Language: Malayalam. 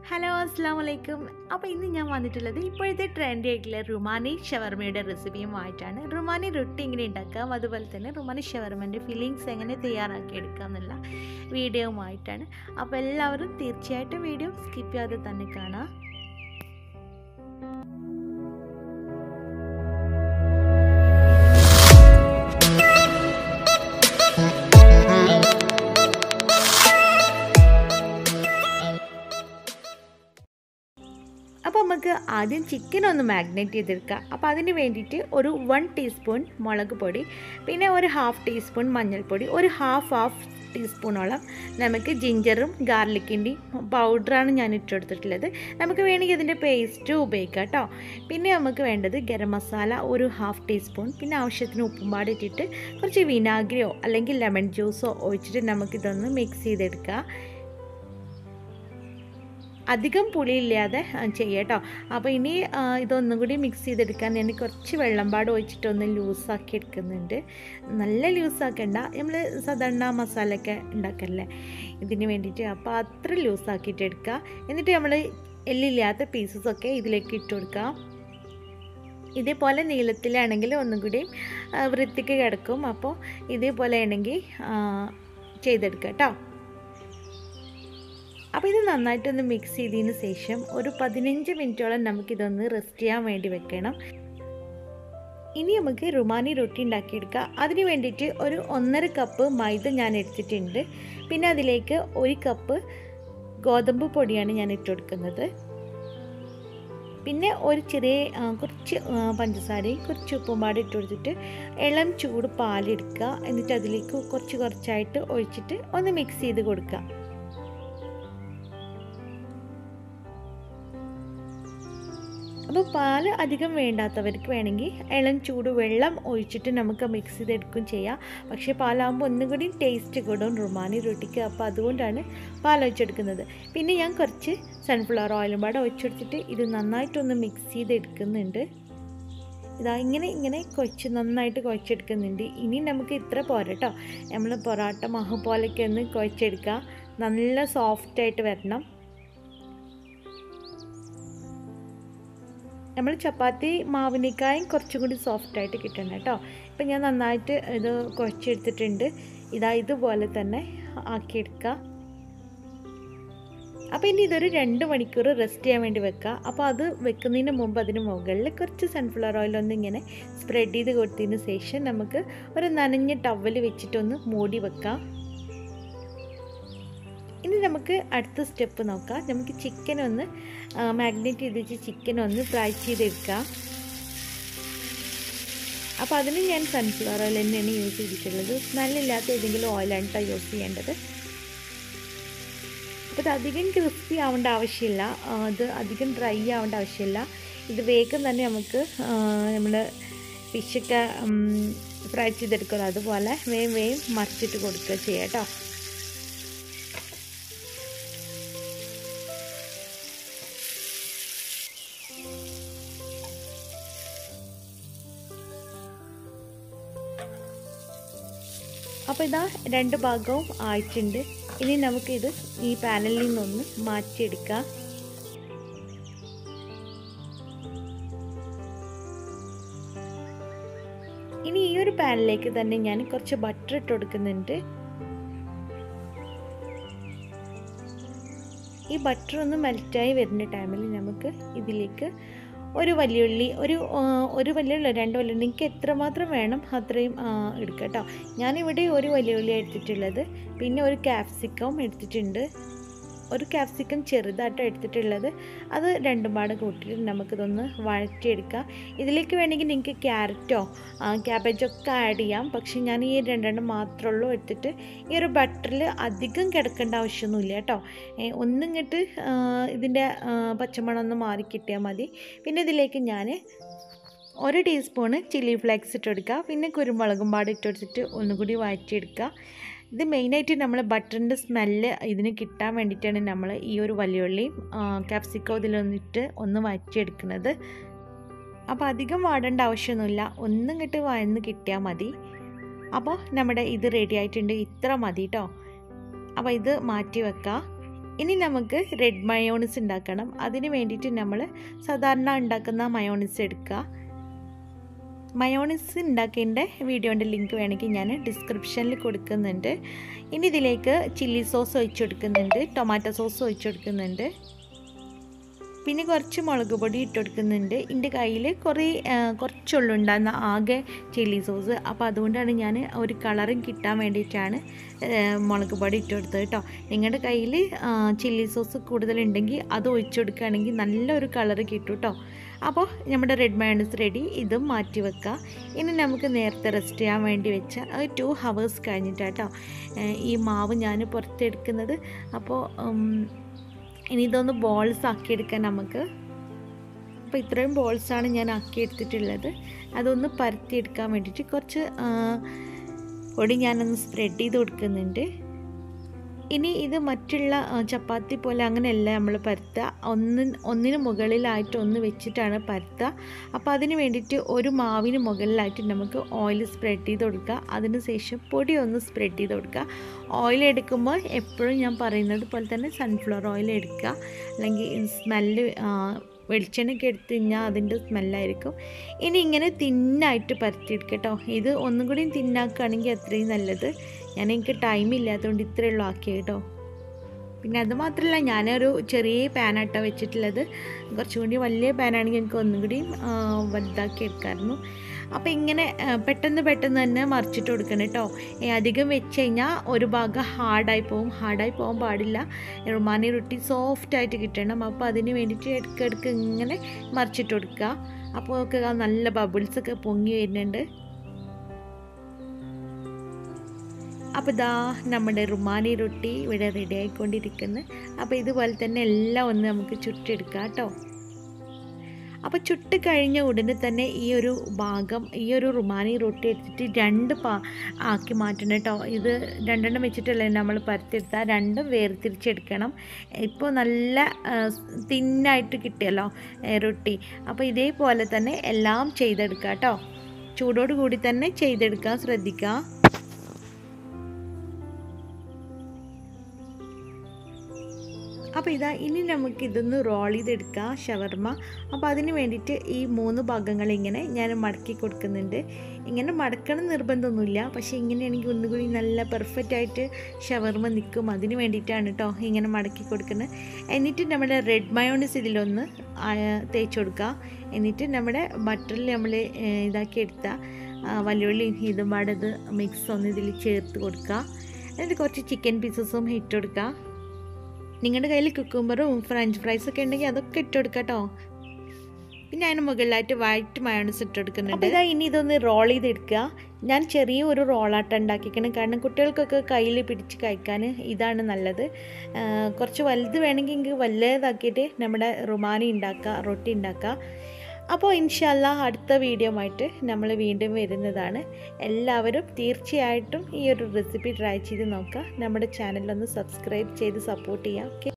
ഹലോ അസ്സാം വലൈക്കും അപ്പോൾ ഇന്ന് ഞാൻ വന്നിട്ടുള്ളത് ഇപ്പോഴത്തെ ട്രെൻഡി ആയിട്ടുള്ള റുമാനി ഷവർമയുടെ റെസിപ്പിയുമായിട്ടാണ് റുമാനി റൊട്ടി എങ്ങനെ ഉണ്ടാക്കാം അതുപോലെ തന്നെ റുമാനി ഷവർമൻ്റെ ഫില്ലിങ്സ് എങ്ങനെ തയ്യാറാക്കി എടുക്കാം എന്നുള്ള വീഡിയോവുമായിട്ടാണ് അപ്പോൾ എല്ലാവരും തീർച്ചയായിട്ടും വീഡിയോ സ്കിപ്പ് ചെയ്യാതെ തന്നെ കാണാം അപ്പോൾ നമുക്ക് ആദ്യം ചിക്കൻ ഒന്ന് മാഗ്നേറ്റ് ചെയ്തെടുക്കുക അപ്പോൾ അതിന് വേണ്ടിയിട്ട് ഒരു വൺ ടീസ്പൂൺ മുളക് പൊടി പിന്നെ ഒരു ഹാഫ് ടീസ്പൂൺ മഞ്ഞൾപ്പൊടി ഒരു ഹാഫ് ഹാഫ് ടീസ്പൂണോളം നമുക്ക് ജിഞ്ചറും ഗാർലിക്കിൻ്റെയും പൗഡറാണ് ഞാൻ ഇട്ടെടുത്തിട്ടുള്ളത് നമുക്ക് വേണമെങ്കിൽ ഇതിൻ്റെ പേസ്റ്റ് ഉപയോഗിക്കാം കേട്ടോ പിന്നെ നമുക്ക് വേണ്ടത് ഗരം മസാല ഒരു ഹാഫ് ടീസ്പൂൺ പിന്നെ ആവശ്യത്തിന് ഉപ്പും പാടി ഇട്ടിട്ട് കുറച്ച് വിനാഗിരിയോ അല്ലെങ്കിൽ ലെമൺ ജ്യൂസോ ഒഴിച്ചിട്ട് നമുക്കിതൊന്ന് മിക്സ് ചെയ്തെടുക്കുക അധികം പുളിയില്ലാതെ ചെയ്യാം കേട്ടോ അപ്പോൾ ഇനി ഇതൊന്നും കൂടി മിക്സ് ചെയ്തെടുക്കാൻ ഞാൻ കുറച്ച് വെള്ളം പാട് ഒഴിച്ചിട്ടൊന്ന് ലൂസാക്കി എടുക്കുന്നുണ്ട് നല്ല ലൂസാക്കണ്ട നമ്മൾ സാധാരണ മസാലയൊക്കെ ഉണ്ടാക്കല്ലേ ഇതിന് വേണ്ടിയിട്ട് അപ്പോൾ അത്ര ലൂസാക്കിയിട്ട് എടുക്കുക എന്നിട്ട് നമ്മൾ എല്ലില്ലാത്ത പീസസൊക്കെ ഇതിലേക്ക് ഇട്ട് കൊടുക്കുക ഇതേപോലെ നീളത്തിലാണെങ്കിൽ ഒന്നും കൂടി വൃത്തിക്ക് കിടക്കും അപ്പോൾ ഇതേപോലെ ആണെങ്കിൽ ചെയ്തെടുക്കുക കേട്ടോ അപ്പോൾ ഇത് നന്നായിട്ടൊന്ന് മിക്സ് ചെയ്തതിന് ശേഷം ഒരു പതിനഞ്ച് മിനിറ്റോളം നമുക്കിതൊന്ന് റെസ്റ്റ് ചെയ്യാൻ വേണ്ടി വെക്കണം ഇനി നമുക്ക് റുമാനി റൊട്ടി ഉണ്ടാക്കിയെടുക്കാം അതിന് വേണ്ടിയിട്ട് ഒരു ഒന്നര കപ്പ് മൈദ ഞാൻ എടുത്തിട്ടുണ്ട് പിന്നെ അതിലേക്ക് ഒരു കപ്പ് ഗോതമ്പ് പൊടിയാണ് ഞാൻ ഇട്ട് കൊടുക്കുന്നത് പിന്നെ ഒരു ചെറിയ കുറച്ച് പഞ്ചസാരയും കുറച്ച് ഉപ്പും പാടി ഇട്ട് കൊടുത്തിട്ട് ഇളം ചൂട് പാലെടുക്കുക എന്നിട്ട് അതിലേക്ക് കുറച്ച് കുറച്ചായിട്ട് ഒഴിച്ചിട്ട് ഒന്ന് മിക്സ് ചെയ്ത് കൊടുക്കുക അപ്പോൾ പാല് അധികം വേണ്ടാത്തവർക്ക് വേണമെങ്കിൽ ഇളം ചൂട് വെള്ളം ഒഴിച്ചിട്ട് നമുക്ക് മിക്സ് ചെയ്തെടുക്കും ചെയ്യാം പക്ഷേ പാലാകുമ്പോൾ ഒന്നും കൂടി ടേസ്റ്റ് കൂടും റുമാനി റൊട്ടിക്ക് അപ്പോൾ അതുകൊണ്ടാണ് പാൽ ഒഴിച്ചെടുക്കുന്നത് പിന്നെ ഞാൻ കുറച്ച് സൺഫ്ലവർ ഓയിലും പാടെ ഒഴിച്ചെടുത്തിട്ട് ഇത് നന്നായിട്ടൊന്ന് മിക്സ് ചെയ്തെടുക്കുന്നുണ്ട് ഇതാ ഇങ്ങനെ ഇങ്ങനെ കുഴച്ച് നന്നായിട്ട് കുഴച്ചെടുക്കുന്നുണ്ട് ഇനി നമുക്ക് ഇത്ര പോരാ കേട്ടോ നമ്മൾ പൊറോട്ട മാവ് പോലെയൊക്കെ ഒന്ന് കുഴച്ചെടുക്കുക നല്ല സോഫ്റ്റായിട്ട് വരണം നമ്മൾ ചപ്പാത്തി മാവിനേക്കായും കുറച്ചും കൂടി സോഫ്റ്റായിട്ട് കിട്ടണം കേട്ടോ ഇപ്പം ഞാൻ നന്നായിട്ട് ഇത് കുഴച്ചെടുത്തിട്ടുണ്ട് ഇതാ ഇതുപോലെ തന്നെ ആക്കിയെടുക്കുക അപ്പോൾ ഇനി ഇതൊരു രണ്ട് മണിക്കൂർ റെസ്റ്റ് ചെയ്യാൻ വേണ്ടി വെക്കുക അപ്പോൾ അത് വെക്കുന്നതിന് മുമ്പ് അതിന് മുകളിൽ കുറച്ച് സൺഫ്ലവർ ഓയിൽ ഒന്ന് ഇങ്ങനെ സ്പ്രെഡ് ചെയ്ത് കൊടുത്തതിന് ശേഷം നമുക്ക് ഒരു നനഞ്ഞ ടവൽ വെച്ചിട്ടൊന്ന് മൂടി വെക്കാം ഇനി നമുക്ക് അടുത്ത സ്റ്റെപ്പ് നോക്കാം നമുക്ക് ചിക്കൻ ഒന്ന് മാഗ്നേറ്റ് ചെയ്ത് വെച്ച് ചിക്കൻ ഒന്ന് ഫ്രൈ ചെയ്തെടുക്കാം അപ്പോൾ അതിന് ഞാൻ സൺഫ്ലവർ ഓയിൽ തന്നെയാണ് യൂസ് ചെയ്തിട്ടുള്ളത് സ്മെല്ലില്ലാത്ത ഏതെങ്കിലും ഓയിലാണ് കേട്ടോ യൂസ് ചെയ്യേണ്ടത് അപ്പോൾ ഇത് അധികം ക്രിസ്പി ആവേണ്ട ആവശ്യമില്ല അത് അധികം ഡ്രൈ ആവേണ്ട ആവശ്യമില്ല ഇത് വേഗം തന്നെ നമുക്ക് നമ്മൾ ഫിഷൊക്കെ ഫ്രൈ ചെയ്തെടുക്കുമല്ലോ അതുപോലെ വേഗം വേഗം മറിച്ചിട്ട് കൊടുക്കുക ചെയ്യാം കേട്ടോ അപ്പോൾ ഇതാ രണ്ട് ഭാഗവും ആയിട്ടുണ്ട് ഇനി നമുക്കിത് ഈ പാനലിൽ നിന്നൊന്ന് മാറ്റിയെടുക്കാം ഇനി ഈ ഒരു പാനിലേക്ക് തന്നെ ഞാൻ കുറച്ച് ബട്ടർ ഇട്ട് കൊടുക്കുന്നുണ്ട് ഈ ബട്ടർ ഒന്ന് മെൽറ്റായി വരുന്ന ടൈമിൽ നമുക്ക് ഇതിലേക്ക് ഒരു വലിയുള്ളി ഒരു ഒരു വലിയുള്ളി രണ്ട് വലിയുള്ളി നിങ്ങൾക്ക് എത്രമാത്രം വേണം അത്രയും എടുക്കുക കേട്ടോ ഞാനിവിടെ ഒരു വലിയുള്ളി എടുത്തിട്ടുള്ളത് പിന്നെ ഒരു ക്യാപ്സിക്കം എടുത്തിട്ടുണ്ട് ഒരു ക്യാപ്സിക്കം ചെറുതായിട്ട് എടുത്തിട്ടുള്ളത് അത് രണ്ടും പാടെ കൂട്ടിയിട്ട് നമുക്കിതൊന്ന് വഴറ്റിയെടുക്കാം ഇതിലേക്ക് വേണമെങ്കിൽ നിങ്ങൾക്ക് ക്യാരറ്റോ ക്യാബേജോ ഒക്കെ ആഡ് ചെയ്യാം പക്ഷേ ഞാൻ ഈ രണ്ടെണ്ണം മാത്രമേ ഉള്ളൂ എടുത്തിട്ട് ഈ ഒരു ബട്ടറിൽ അധികം കിടക്കേണ്ട ആവശ്യമൊന്നുമില്ല കേട്ടോ ഒന്നിങ്ങോട്ട് ഇതിൻ്റെ പച്ചമണം ഒന്ന് മാറി കിട്ടിയാൽ മതി പിന്നെ ഇതിലേക്ക് ഞാൻ ഒരു ടീസ്പൂണ് ചില്ലി ഫ്ലേക്സ് ഇട്ടെടുക്കുക പിന്നെ കുരുമുളകും പാട് ഇട്ടെടുത്തിട്ട് ഒന്നുകൂടി വഴറ്റിയെടുക്കുക ഇത് മെയിനായിട്ട് നമ്മൾ ബട്ടറിൻ്റെ സ്മെല്ല് ഇതിന് കിട്ടാൻ വേണ്ടിയിട്ടാണ് നമ്മൾ ഈ ഒരു വലിയുള്ളിയും ക്യാപ്സിക്കോ ഇതിലൊന്നിട്ട് ഒന്ന് വഴറ്റിയെടുക്കുന്നത് അപ്പോൾ അധികം വാടേണ്ട ആവശ്യമൊന്നുമില്ല ഒന്നും കിട്ട് വഴന്ന് കിട്ടിയാൽ മതി അപ്പോൾ നമ്മുടെ ഇത് റെഡി ആയിട്ടുണ്ട് ഇത്ര മതി കേട്ടോ അപ്പോൾ ഇത് മാറ്റി വെക്കാം ഇനി നമുക്ക് റെഡ് മയോണിസ് ഉണ്ടാക്കണം അതിന് വേണ്ടിയിട്ട് നമ്മൾ സാധാരണ ഉണ്ടാക്കുന്ന മയോണിസ് എടുക്കുക മയോണിസ് ഉണ്ടാക്കേണ്ട വീഡിയോൻ്റെ ലിങ്ക് വേണമെങ്കിൽ ഞാൻ ഡിസ്ക്രിപ്ഷനിൽ കൊടുക്കുന്നുണ്ട് ഇനി ഇതിലേക്ക് ചില്ലി സോസ് ഒഴിച്ചു കൊടുക്കുന്നുണ്ട് ടൊമാറ്റോ സോസ് ഒഴിച്ചു കൊടുക്കുന്നുണ്ട് പിന്നെ കുറച്ച് മുളക് പൊടി ഇട്ട് കൊടുക്കുന്നുണ്ട് എൻ്റെ കയ്യിൽ കുറേ കുറച്ചുള്ളൂ ഉണ്ടാകുന്ന ആകെ ചില്ലി സോസ് അപ്പോൾ അതുകൊണ്ടാണ് ഞാൻ ഒരു കളറും കിട്ടാൻ വേണ്ടിയിട്ടാണ് മുളക് പൊടി ഇട്ട് കൊടുത്തത് കേട്ടോ നിങ്ങളുടെ കയ്യിൽ ചില്ലി സോസ് കൂടുതലുണ്ടെങ്കിൽ അത് ഒഴിച്ചു കൊടുക്കുകയാണെങ്കിൽ നല്ലൊരു കളറ് കിട്ടും കേട്ടോ അപ്പോൾ നമ്മുടെ റെഡ് മയോണൈസ് റെഡി ഇതും മാറ്റി വെക്കുക ഇനി നമുക്ക് നേരത്തെ റെസ്റ്റ് ചെയ്യാൻ വേണ്ടി വെച്ച ഒരു ടു ഹവേഴ്സ് കഴിഞ്ഞിട്ടാട്ടോ ഈ മാവ് ഞാൻ പുറത്തെടുക്കുന്നത് അപ്പോൾ ഇനി ഇതൊന്ന് ബോൾസ് ആക്കിയെടുക്കാൻ നമുക്ക് അപ്പോൾ ഇത്രയും ബോൾസാണ് ഞാൻ ആക്കിയെടുത്തിട്ടുള്ളത് അതൊന്ന് പരത്തിയെടുക്കാൻ വേണ്ടിയിട്ട് കുറച്ച് പൊടി ഞാനൊന്ന് സ്പ്രെഡ് ചെയ്ത് കൊടുക്കുന്നുണ്ട് ഇനി ഇത് മറ്റുള്ള ചപ്പാത്തി പോലെ അങ്ങനെയല്ല നമ്മൾ പരത്തുക ഒന്ന് ഒന്നിന് മുകളിലായിട്ട് ഒന്ന് വെച്ചിട്ടാണ് പരത്തുക അപ്പോൾ അതിന് വേണ്ടിയിട്ട് ഒരു മാവിന് മുകളിലായിട്ട് നമുക്ക് ഓയിൽ സ്പ്രെഡ് ചെയ്ത് കൊടുക്കുക അതിന് ശേഷം പൊടി ഒന്ന് സ്പ്രെഡ് ചെയ്ത് കൊടുക്കുക ഓയിൽ എടുക്കുമ്പോൾ എപ്പോഴും ഞാൻ പറയുന്നത് പോലെ തന്നെ സൺഫ്ലവർ ഓയിൽ എടുക്കുക അല്ലെങ്കിൽ സ്മെല്ല് വെളിച്ചെണ്ണയൊക്കെ എടുത്തു കഴിഞ്ഞാൽ അതിൻ്റെ സ്മെല്ലായിരിക്കും ഇനി ഇങ്ങനെ തിന്നായിട്ട് പരത്തിയെടുക്കുക കേട്ടോ ഇത് ഒന്നും കൂടി തിന്നാക്കുകയാണെങ്കിൽ അത്രയും നല്ലത് ഞാൻ എനിക്ക് ടൈം ഇല്ലാത്തതുകൊണ്ട് ഇത്രയേ ഉള്ളൂ ആക്കിയത് കേട്ടോ പിന്നെ അത് മാത്രമല്ല ഞാനൊരു ചെറിയ പാനാട്ടോ വെച്ചിട്ടുള്ളത് കുറച്ചും കൂടി വലിയ പാനാണെങ്കിൽ എനിക്ക് ഒന്നും കൂടി വലുതാക്കി എടുക്കാമായിരുന്നു അപ്പോൾ ഇങ്ങനെ പെട്ടെന്ന് പെട്ടെന്ന് തന്നെ മറിച്ചിട്ട് കൊടുക്കണം കേട്ടോ അധികം വെച്ച് കഴിഞ്ഞാൽ ഒരു ഭാഗം ഹാർഡായി പോകും ഹാർഡായി പോകാൻ പാടില്ല റുമാനി റൊട്ടി സോഫ്റ്റായിട്ട് കിട്ടണം അപ്പോൾ അതിന് വേണ്ടിയിട്ട് ഇടയ്ക്കിടയ്ക്ക് ഇങ്ങനെ മറിച്ചിട്ട് കൊടുക്കുക അപ്പോൾ ഒക്കെ നല്ല ബബിൾസൊക്കെ പൊങ്ങി വരുന്നുണ്ട് അപ്പോൾ ഇതാ നമ്മുടെ റുമാനി റൊട്ടി ഇവിടെ റെഡി ആയിക്കൊണ്ടിരിക്കുന്നു അപ്പോൾ ഇതുപോലെ തന്നെ എല്ലാം ഒന്ന് നമുക്ക് ചുട്ടെടുക്കാം കേട്ടോ അപ്പോൾ ചുട്ട് കഴിഞ്ഞ ഉടനെ തന്നെ ഈ ഒരു ഭാഗം ഈ ഒരു റുമാനി റൊട്ടി എടുത്തിട്ട് രണ്ട് പാ ആക്കി മാറ്റണം കേട്ടോ ഇത് രണ്ടെണ്ണം വെച്ചിട്ടല്ലേ നമ്മൾ പരത്തിയെടുത്താൽ രണ്ടും വേർതിരിച്ചെടുക്കണം ഇപ്പോൾ നല്ല തിന്നായിട്ട് കിട്ടിയല്ലോ റൊട്ടി അപ്പോൾ ഇതേപോലെ തന്നെ എല്ലാം ചെയ്തെടുക്കുക കേട്ടോ ചൂടോട് കൂടി തന്നെ ചെയ്തെടുക്കാൻ ശ്രദ്ധിക്കുക അപ്പോൾ ഇതാ ഇനി നമുക്ക് ഇതൊന്ന് റോൾ ചെയ്തെടുക്കാം ഷവർമ്മ അപ്പോൾ അതിന് വേണ്ടിയിട്ട് ഈ മൂന്ന് ഭാഗങ്ങൾ ഇങ്ങനെ ഞാൻ മടക്കി കൊടുക്കുന്നുണ്ട് ഇങ്ങനെ മടക്കണം നിർബന്ധമൊന്നുമില്ല പക്ഷേ ഇങ്ങനെയാണെങ്കിൽ ഒന്നുകൂടി നല്ല പെർഫെക്റ്റ് ആയിട്ട് ഷവർമ്മ നിൽക്കും അതിന് വേണ്ടിയിട്ടാണ് കേട്ടോ ഇങ്ങനെ മടക്കി കൊടുക്കുന്നത് എന്നിട്ട് നമ്മുടെ റെഡ് മയോണിസ് ഇതിലൊന്ന് തേച്ച് കൊടുക്കുക എന്നിട്ട് നമ്മുടെ ബട്ടറിൽ നമ്മൾ ഇതാക്കി എടുത്ത വല്ലുള്ളി ഇതും പാടത് മിക്സ് ഒന്ന് ഇതിൽ ചേർത്ത് കൊടുക്കുക എന്നിട്ട് കുറച്ച് ചിക്കൻ പീസസും ഇട്ട് കൊടുക്കുക നിങ്ങളുടെ കയ്യിൽ കുക്കുംബറും ഫ്രഞ്ച് ഫ്രൈസും ഒക്കെ ഉണ്ടെങ്കിൽ അതൊക്കെ ഇട്ട് കൊടുക്കാം കേട്ടോ പിന്നെ അതിന് മുകളിലായിട്ട് വൈറ്റ് മയോണസ് ഇട്ട് കൊടുക്കുന്നുണ്ട് ഇതാ ഇനി ഇതൊന്ന് റോൾ ചെയ്തെടുക്കുക ഞാൻ ചെറിയ ഒരു റോളാട്ടം ഉണ്ടാക്കിക്കണം കാരണം കുട്ടികൾക്കൊക്കെ കയ്യിൽ പിടിച്ച് കഴിക്കാൻ ഇതാണ് നല്ലത് കുറച്ച് വലുത് വേണമെങ്കിൽ എനിക്ക് വലുതാക്കിയിട്ട് നമ്മുടെ റുമാനി ഉണ്ടാക്കുക റൊട്ടി ഉണ്ടാക്കുക അപ്പോൾ ഇൻഷല്ല അടുത്ത വീഡിയോ ആയിട്ട് നമ്മൾ വീണ്ടും വരുന്നതാണ് എല്ലാവരും തീർച്ചയായിട്ടും ഈ ഒരു റെസിപ്പി ട്രൈ ചെയ്ത് നോക്കുക നമ്മുടെ ചാനലൊന്ന് സബ്സ്ക്രൈബ് ചെയ്ത് സപ്പോർട്ട് ചെയ്യുക ഓക്കെ